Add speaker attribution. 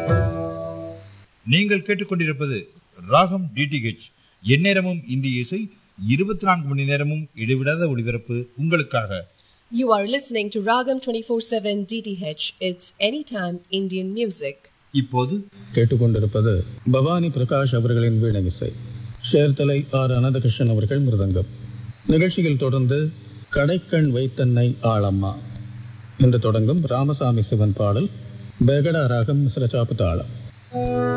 Speaker 1: நீங்கள் கேட்டுக்கொண்டிருப்பது ராகம் டிடிஹெச் எந்நேரமும் இந்திய இசை இருபத்தி நான்கு மணி நேரமும் இடைவிடாத ஒளிபரப்பு உங்களுக்காக
Speaker 2: You are listening to Ragam 24/7 DTH. It's anytime Indian music.
Speaker 1: இப்போது
Speaker 3: கேட்டுக்கொண்டிருப்பது பவானி பிரகாஷ் அவர்களின் வீணை இசை சேர்த்தலை ஆர் அனந்தகிருஷ்ணன் அவர்கள் மிருதங்கம் நிகழ்ச்சியில் தொடர்ந்து கடைக்கண் வைத்தன்னை ஆளம்மா என்று தொடங்கும் ராமசாமி சிவன் பாடல் பெகடா ராகம் மிஸ்ர சாப்பு தாளம்